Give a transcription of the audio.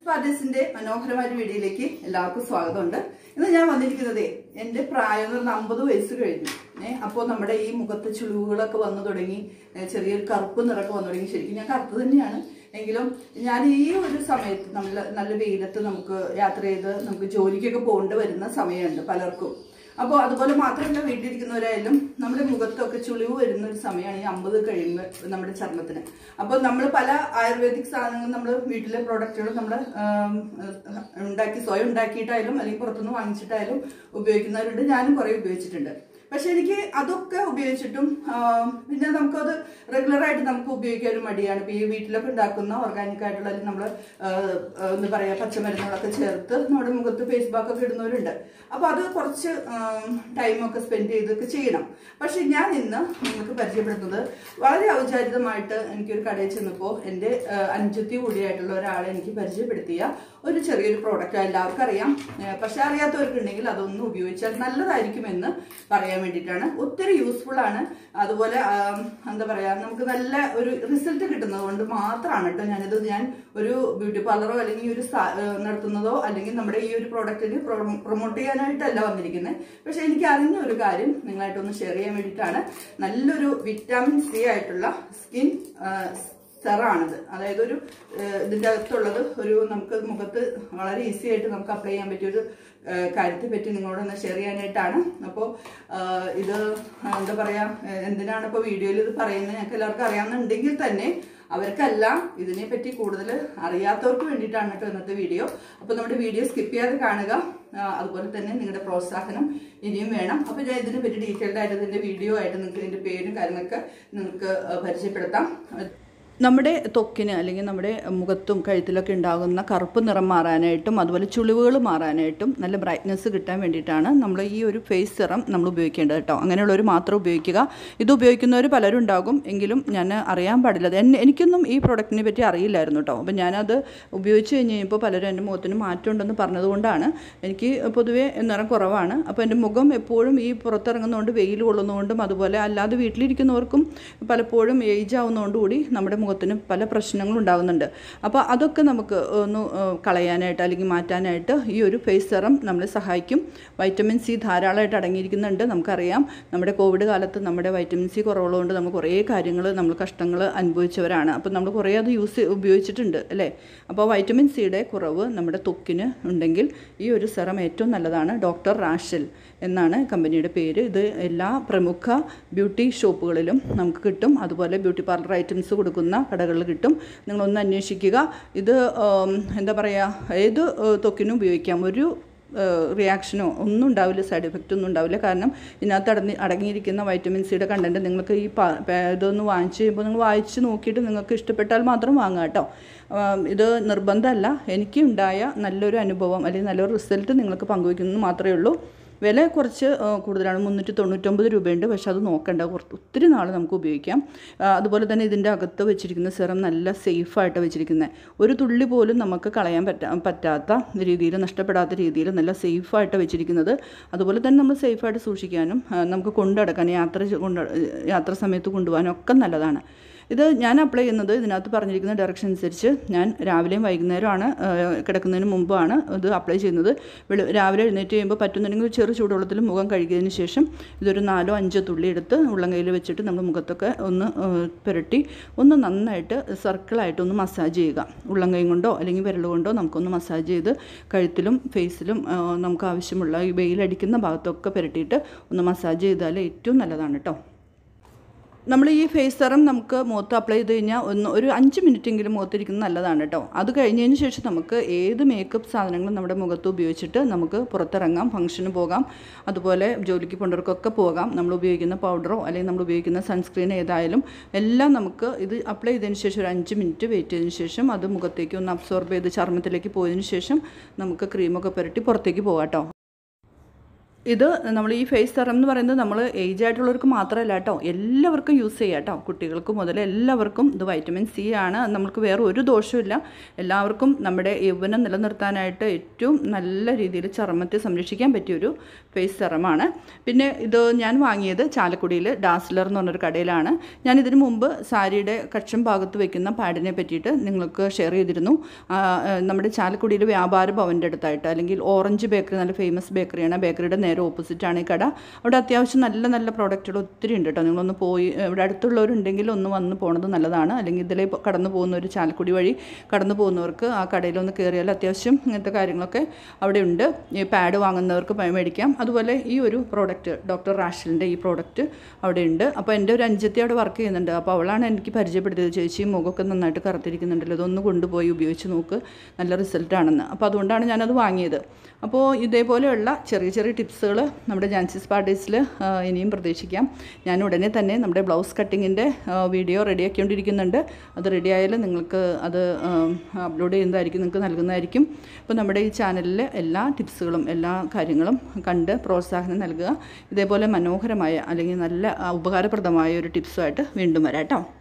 പാർട്ടീസിന്റെ മനോഹരമായ ഒരു വീഡിയോയിലേക്ക് എല്ലാവർക്കും സ്വാഗതമുണ്ട് ഇന്ന് ഞാൻ വന്നിരിക്കുന്നതേ എന്റെ പ്രായം എന്ന് പറഞ്ഞാൽ അമ്പത് വയസ്സ് കഴിഞ്ഞു ഏഹ് അപ്പോൾ നമ്മുടെ ഈ മുഖത്ത് ചുളിവുകളൊക്കെ വന്നു തുടങ്ങി ഏ, ചെറിയൊരു കറുപ്പ് നിറമൊക്കെ വന്നു തുടങ്ങി ശരിക്കും ഞാൻ കറുപ്പ് തന്നെയാണ് എങ്കിലും ഞാൻ ഈ ഒരു സമയത്ത് നല്ല നല്ല വെയിലത്ത് നമുക്ക് യാത്ര ചെയ്ത് നമുക്ക് ജോലിക്കൊക്കെ പോകേണ്ടി വരുന്ന സമയമുണ്ട് പലർക്കും അപ്പോൾ അതുപോലെ മാത്രമല്ല വീട്ടിലിരിക്കുന്നവരായാലും നമ്മുടെ മുഖത്തൊക്കെ ചുളിവ് വരുന്ന ഒരു സമയമാണ് ഈ അമ്പത് കഴിയുമ്പോൾ നമ്മുടെ ചർമ്മത്തിന് അപ്പോൾ നമ്മൾ പല ആയുർവേദിക് സാധനങ്ങൾ നമ്മൾ വീട്ടിലെ പ്രോഡക്റ്റുകൾ നമ്മൾ ഉണ്ടാക്കി സ്വയം ഉണ്ടാക്കിയിട്ടായാലും അല്ലെങ്കിൽ പുറത്തുനിന്ന് വാങ്ങിച്ചിട്ടായാലും ഉപയോഗിക്കുന്നവരുണ്ട് ഞാനും കുറേ ഉപയോഗിച്ചിട്ടുണ്ട് പക്ഷെ എനിക്ക് അതൊക്കെ ഉപയോഗിച്ചിട്ടും ആ, പിന്നെ നമുക്കത് റെഗുലർ ആയിട്ട് നമുക്ക് ഉപയോഗിക്കാൻ ഒരു മടിയാണ് ഇപ്പൊ ഈ വീട്ടിലൊക്കെ ഉണ്ടാക്കുന്ന ഓർഗാനിക് ആയിട്ടുള്ള അല്ലെങ്കിൽ നമ്മൾ എന്താ പറയാ പച്ചമരുന്നുകളൊക്കെ ചേർത്ത് നമ്മുടെ മുഖത്ത് ഫേസ് പാക്ക് ഒക്കെ ഇടുന്നവരുണ്ട് അപ്പൊ അത് കുറച്ച് ടൈമൊക്കെ സ്പെൻഡ് ചെയ്തൊക്കെ ചെയ്യണം പക്ഷെ ഞാൻ ഇന്ന് നിങ്ങൾക്ക് പരിചയപ്പെടുത്തുന്നത് വളരെ ഔചാരിതമായിട്ട് എനിക്കൊരു കടയിൽ ചെന്നപ്പോൾ എൻ്റെ അഞ്ചത്തി കൂടിയായിട്ടുള്ള ഒരാളെ എനിക്ക് പരിചയപ്പെടുത്തിയ ഒരു ചെറിയൊരു പ്രോഡക്റ്റ് എല്ലാവർക്കും അറിയാം ഏഹ് പക്ഷെ അറിയാത്തവർക്കുണ്ടെങ്കിൽ അതൊന്ന് ഉപയോഗിച്ചാൽ നല്ലതായിരിക്കുമെന്ന് പറയാൻ വേണ്ടിയിട്ടാണ് ഒത്തിരി യൂസ്ഫുൾ ആണ് അതുപോലെ ആം, എന്താ പറയാ നമുക്ക് നല്ല ഒരു റിസൾട്ട് കിട്ടുന്നത് കൊണ്ട് മാത്രമാണ് കേട്ടോ ഞാനിത് ഞാൻ ഒരു ബ്യൂട്ടി പാർലറോ അല്ലെങ്കിൽ ഒരു സ്ഥാ- ഏഹ് നടത്തുന്നതോ അല്ലെങ്കിൽ നമ്മുടെ ഈ ഒരു പ്രോഡക്റ്റിന് പ്രൊമോട്ട് ചെയ്യാനായിട്ടല്ല വന്നിരിക്കുന്നത് പക്ഷെ എനിക്ക് അറിഞ്ഞ ഒരു കാര്യം നിങ്ങളായിട്ടൊന്ന് ഷെയർ ചെയ്യാൻ വേണ്ടിയിട്ടാണ് നല്ലൊരു വിറ്റാമിൻ സി ആയിട്ടുള്ള സ്കിൻ സെറാണിത് അതായത് ഒരു ഏഹ്, ഇതിന്റെ അകത്തുള്ളത് ഒരു നമുക്ക് മുഖത്ത് വളരെ ഈസി ആയിട്ട് നമുക്ക് അപ്ലൈ ചെയ്യാൻ പറ്റിയ ഒരു ഏഹ്, കാര്യത്തെ പറ്റി നിങ്ങളോടൊന്ന് ഷെയർ ചെയ്യാനായിട്ടാണ് അപ്പോൾ ഇത് എന്താ പറയാ ഏഹ്, എന്തിനാണ് ഇപ്പോൾ വീഡിയോയിൽ ഇത് പറയുന്നത് ഞങ്ങൾക്ക് എല്ലാവർക്കും അറിയാവുന്നുണ്ടെങ്കിൽ തന്നെ അവർക്കെല്ലാം ഇതിനെ പറ്റി കൂടുതൽ അറിയാത്തവർക്ക് വേണ്ടിയിട്ടാണ് കേട്ടോ ഇന്നത്തെ വീഡിയോ അപ്പോൾ നമ്മുടെ വീഡിയോ സ്കിപ്പ് ചെയ്യാതെ കാണുക ആ, അതുപോലെ തന്നെ നിങ്ങളുടെ പ്രോത്സാഹനം ഇനിയും വേണം അപ്പോൾ ഞാൻ ഇതിനെ പറ്റി ഡീറ്റെയിൽഡ് ആയിട്ട് ഇതിന്റെ വീഡിയോ ആയിട്ട് നിങ്ങൾക്ക് ഇതിന്റെ പേരും കാര്യങ്ങളൊക്കെ നിങ്ങൾക്ക് ആ, പരിചയപ്പെടുത്താം നമ്മുടെ ത്വക്കിന് അല്ലെങ്കിൽ നമ്മുടെ മുഖത്തും കഴുത്തിലൊക്കെ ഉണ്ടാകുന്ന കറുപ്പ് നിറം മാറാനായിട്ടും അതുപോലെ ചുളിവുകൾ മാറാനായിട്ടും നല്ല ബ്രൈറ്റ്നസ് കിട്ടാൻ വേണ്ടിയിട്ടാണ് നമ്മൾ ഈ ഒരു ഫേസ് സിറം നമ്മൾ ഉപയോഗിക്കേണ്ടത് കേട്ടോ അങ്ങനെയുള്ളവർ മാത്രം ഉപയോഗിക്കുക ഇത് ഉപയോഗിക്കുന്നവർ പലരും ഉണ്ടാകും എങ്കിലും ഞാൻ അറിയാൻ പാടില്ല അത് എന്നെ എനിക്കൊന്നും ഈ പ്രോഡക്റ്റിനെ പറ്റി അറിയില്ലായിരുന്നു കേട്ടോ അപ്പം ഞാനത് ഉപയോഗിച്ച് കഴിഞ്ഞ് കഴിഞ്ഞപ്പോൾ പലരും എൻ്റെ മുഖത്തിന് മാറ്റമുണ്ടെന്ന് പറഞ്ഞതുകൊണ്ടാണ് എനിക്ക് പൊതുവേ നിറം കുറവാണ് അപ്പോൾ എൻ്റെ മുഖം എപ്പോഴും ഈ പുറത്തിറങ്ങുന്നതുകൊണ്ട് വെയിൽ കൊള്ളുന്നതുകൊണ്ടും അതുപോലെ അല്ലാതെ വീട്ടിലിരിക്കുന്നവർക്കും പലപ്പോഴും ഏജ് ആവുന്നതുകൊണ്ടുകൂടി നമ്മുടെ മുഖത്തിന് പല പ്രശ്നങ്ങളും ഉണ്ടാകുന്നുണ്ട് അപ്പോൾ അതൊക്കെ നമുക്ക് ഒന്ന് ഏഹ്, കളയാനായിട്ട് അല്ലെങ്കിൽ മാറ്റാനായിട്ട് ഈ ഒരു ഫേസ് സെറം നമ്മളെ സഹായിക്കും വൈറ്റമിൻ സി ധാരാളമായിട്ട് അടങ്ങിയിരിക്കുന്നുണ്ട് നമുക്കറിയാം നമ്മുടെ കോവിഡ് കാലത്ത് നമ്മുടെ വൈറ്റമിൻ സി കുറവുള്ളതുകൊണ്ട് നമ്മൾ കുറേ കാര്യങ്ങൾ നമ്മൾ കഷ്ടങ്ങൾ അനുഭവിച്ചവരാണ് അപ്പോൾ നമ്മൾ കുറേ അത് യൂസ് ഉപയോഗിച്ചിട്ടുണ്ട് അല്ലേ അപ്പോൾ വൈറ്റമിൻ സിയുടെ കുറവ് നമ്മുടെ ത്വക്കിന് ഉണ്ടെങ്കിൽ ഈ ഒരു സെറം ഏറ്റവും നല്ലതാണ് ഡോക്ടർ റാഷൽ എന്നാണ് കമ്പനിയുടെ പേര് ഇത് എല്ലാ പ്രമുഖ ബ്യൂട്ടി ഷോപ്പുകളിലും നമുക്ക് കിട്ടും അതുപോലെ ബ്യൂട്ടി പാർലർ ഐറ്റംസ് കൊടുക്കുന്ന കടകളിൽ കിട്ടും നിങ്ങളൊന്ന് അന്വേഷിക്കുക ഇത് ഉം, എന്താ പറയുക ഏത് ഏഹ്, ത്വക്കിനും ഉപയോഗിക്കാം ഒരു റിയാക്ഷനോ ഒന്നും ഉണ്ടാവില്ല സൈഡ് എഫക്റ്റ് ഒന്നും ഉണ്ടാവില്ല കാരണം ഇതിനകത്ത് അടങ്ങി അടങ്ങിയിരിക്കുന്ന വൈറ്റമിൻ സിയുടെ കണ്ടൻറ്റ് നിങ്ങൾക്ക് ഈ പ- പ- ഇതൊന്ന് വാങ്ങിച്ച് കഴിയുമ്പോൾ നിങ്ങൾ വായിച്ച് നോക്കിയിട്ട് നിങ്ങൾക്ക് ഇഷ്ടപ്പെട്ടാൽ മാത്രം വാങ്ങുക കേട്ടോ ആം, ഇത് നിർബന്ധമല്ല എനിക്ക് ഉണ്ടായ നല്ലൊരു അനുഭവം അല്ലെങ്കിൽ നല്ലൊരു റിസൾട്ട് നിങ്ങൾക്ക് പങ്കുവയ്ക്കുന്നത് മാത്രമേ ഉള്ളൂ വില കുറച്ച് ആ, കൂടുതലാണ് മുന്നൂറ്റി തൊണ്ണൂറ്റൊമ്പത് രൂപയുണ്ട് പക്ഷെ അത് നോക്കണ്ട കുറച്ച് ഒത്തിരി നാൾ നമുക്ക് ഉപയോഗിക്കാം ആ, അതുപോലെ തന്നെ ഇതിൻ്റെ അകത്ത് വെച്ചിരിക്കുന്ന സിറം നല്ല സേഫായിട്ട് വെച്ചിരിക്കുന്നത് ഒരു തുള്ളി പോലും നമുക്ക് കളയാൻ പറ്റാ പറ്റാത്ത രീതിയിൽ നഷ്ടപ്പെടാത്ത രീതിയിൽ നല്ല സേഫായിട്ട് വെച്ചിരിക്കുന്നത് അതുപോലെ തന്നെ നമ്മൾ സേഫായിട്ട് സൂക്ഷിക്കാനും ആ, നമുക്ക് കൊണ്ടുനടക്കാൻ യാത്ര ചെ- കൊണ്ട് യാത്ര സമയത്ത് കൊണ്ടുപോകാനും ഒക്കെ നല്ലതാണ് ഇത് ഞാൻ അപ്ലൈ ചെയ്യുന്നത് ഇതിനകത്ത് പറഞ്ഞിരിക്കുന്ന ഡയറക്ഷൻ അനുസരിച്ച് ഞാൻ രാവിലെയും വൈകുന്നേരമാണ് ആ, കിടക്കുന്നതിന് മുമ്പാണ് ഇത് അപ്ലൈ ചെയ്യുന്നത് വെളു രാവിലെ എഴുന്നേറ്റ് കഴിയുമ്പോൾ പറ്റുന്നുണ്ടെങ്കിൽ ഒരു ചെറു ചൂടുവെള്ളത്തിൽ മുഖം കഴുകിയതിന് ശേഷം ഇതൊരു നാലോ അഞ്ചോ തുള്ളി എടുത്ത് ഉള്ളം കയ്യിൽ വെച്ചിട്ട് നമ്മൾ മുഖത്തൊക്കെ ഒന്ന് ആ, പുരട്ടി ഒന്ന് നന്നായിട്ട് സർക്കിളായിട്ട് ഒന്ന് മസാജ് ചെയ്യുക ഉള്ളം കൈ കൊണ്ടോ അല്ലെങ്കിൽ വിരൽ കൊണ്ടോ നമുക്കൊന്ന് മസാജ് ചെയ്ത് കഴുത്തിലും ഫേസിലും ആ, നമുക്ക് ആവശ്യമുള്ള ഈ വെയിലടിക്കുന്ന ഭാഗത്തൊക്കെ പുരട്ടിയിട്ട് ഒന്ന് മസാജ് ചെയ്താൽ ഏറ്റവും നല്ലതാണ് കേട്ടോ നമ്മൾ ഈ ഫേസ് സെറം നമുക്ക് മുഖത്ത് അപ്ലൈ ചെയ്ത് കഴിഞ്ഞാൽ ഒന്ന് ഒരു അഞ്ച് മിനിറ്റെങ്കിലും മുഖത്തിരിക്കുന്നത് നല്ലതാണ് കേട്ടോ അത് കഴിഞ്ഞതിന് ശേഷം നമുക്ക് ഏത് മേക്കപ്പ് സാധനങ്ങളും നമ്മുടെ മുഖത്ത് ഉപയോഗിച്ചിട്ട് നമുക്ക് പുറത്തിറങ്ങാം ഫംഗ്ഷന് പോകാം അതുപോലെ ജോലിക്ക് പോകേണ്ടവർക്കൊക്കെ പോകാം നമ്മൾ ഉപയോഗിക്കുന്ന പൗഡറോ അല്ലെങ്കിൽ നമ്മൾ ഉപയോഗിക്കുന്ന സൺസ്ക്രീൻ ഏതായാലും എല്ലാം നമുക്ക് ഇത് അപ്ലൈ ചെയ്തതിന് ശേഷം ഒരു അഞ്ച് മിനിറ്റ് വെയിറ്റ് ചെയ്തതിന് ശേഷം അത് മുഖത്തേക്ക് ഒന്ന് അബ്സോർബ് ചെയ്ത് ചർമ്മത്തിലേക്ക് പോയതിന് ശേഷം നമുക്ക് ക്രീമൊക്കെ പുരട്ടി പുറത്തേക്ക് പോകാം കേട്ടോ ഇത് നമ്മൾ ഈ ഫേസ് സെറം എന്ന് പറയുന്നത് നമ്മൾ ഏജ് ആയിട്ടുള്ളവർക്ക് മാത്രമല്ല കേട്ടോ എല്ലാവർക്കും യൂസ് ചെയ്യാം കേട്ടോ കുട്ടികൾക്ക് മുതൽ എല്ലാവർക്കും ഇത് വൈറ്റമിൻ സി ആണ് നമുക്ക് വേറെ ഒരു ദോഷമില്ല എല്ലാവർക്കും നമ്മുടെ യൗവനം നിലനിർത്താനായിട്ട് ഏറ്റവും നല്ല രീതിയിൽ ചർമ്മത്തെ സംരക്ഷിക്കാൻ പറ്റിയൊരു ഫേസ് സെറമാണ് പിന്നെ ഇത് ഞാൻ വാങ്ങിയത് ചാലക്കുടിയിൽ ഡാസ്ലർ എന്ന് പറഞ്ഞൊരു കടയിലാണ് ഞാൻ ഇതിനു മുമ്പ് സാരിയുടെ കക്ഷം ഭാഗത്ത് വെക്കുന്ന പാഡിനെ പറ്റിയിട്ട് നിങ്ങൾക്ക് ഷെയർ ചെയ്തിരുന്നു ആ, ആ, നമ്മുടെ ചാലക്കുടിയിൽ വ്യാപാര ഭവൻ്റെ അടുത്തായിട്ട് അല്ലെങ്കിൽ ഓറഞ്ച് ബേക്കറി നല്ല ഫേമസ് ബേക്കറിയാണ് ആ ബേക്കറിയുടെ നേരെ ഓപ്പോസിറ്റാണ് ഈ കട അവിടെ അത്യാവശ്യം നല്ല നല്ല പ്രോഡക്റ്റുകൾ ഒത്തിരി ഉണ്ട് കേട്ടോ നിങ്ങളൊന്ന് പോയി ഇവിടെ അടുത്തുള്ളവരുണ്ടെങ്കിൽ ഒന്ന് വന്ന് പോണത് നല്ലതാണ് അല്ലെങ്കിൽ ഇതിലെ ഇപ്പൊ കടന്നു പോകുന്ന ഒരു ചാലക്കുടി വഴി കടന്നു പോകുന്നവർക്ക് ആ കടയിലൊന്ന് കയറിയാൽ അത്യാവശ്യം ഇങ്ങനത്തെ കാര്യങ്ങളൊക്കെ അവിടെ ഉണ്ട് ഈ പാഡ് വാങ്ങുന്നവർക്ക് പ- മേടിക്കാം അതുപോലെ ഈ ഒരു പ്രോഡക്റ്റ് ഡോക്ടർ റാഷലിൻ്റെ ഈ പ്രോഡക്റ്റ് അവിടെ ഉണ്ട് അപ്പോൾ എൻ്റെ ഒരു അഞ്ചത്തി അവിടെ വർക്ക് ചെയ്യുന്നുണ്ട് അപ്പോൾ അവളാണ് എനിക്ക് പരിചയപ്പെടുത്തിയത് ചേച്ചി മുഖമൊക്കെ നന്നായിട്ട് കറുത്തിരിക്കുന്നുണ്ടല്ലോ ഇതൊന്ന് കൊണ്ടുപോയി ഉപയോഗിച്ച് നോക്ക് നല്ല റിസൾട്ടാണെന്ന് അപ്പോൾ അതുകൊണ്ടാണ് ഞാനത് വാങ്ങിയത് അപ്പോൾ ഇതേപോലെയുള്ള ചെറിയ ചെറിയ ടിപ്സുകൾ നമ്മുടെ ജാൻസിസ് പാർട്ടീസിൽ ഇനിയും പ്രതീക്ഷിക്കാം ഞാൻ ഉടനെ തന്നെ നമ്മുടെ ബ്ലൗസ് കട്ടിങ്ങിൻ്റെ വീഡിയോ റെഡിയാക്കിക്കൊണ്ടിരിക്കുന്നുണ്ട് അത് റെഡി ആയാലും നിങ്ങൾക്ക് അത് അപ്ലോഡ് ചെയ്യുന്നതായിരിക്കും നിങ്ങൾക്ക് നൽകുന്നതായിരിക്കും അപ്പോൾ നമ്മുടെ ഈ ചാനലിൽ എല്ലാ ടിപ്സുകളും എല്ലാ കാര്യങ്ങളും കണ്ട് പ്രോത്സാഹനം നൽകുക ഇതേപോലെ മനോഹരമായ അല്ലെങ്കിൽ നല്ല ആ, ഉപകാരപ്രദമായ ഒരു ടിപ്സുമായിട്ട് വീണ്ടും വരാം കേട്ടോ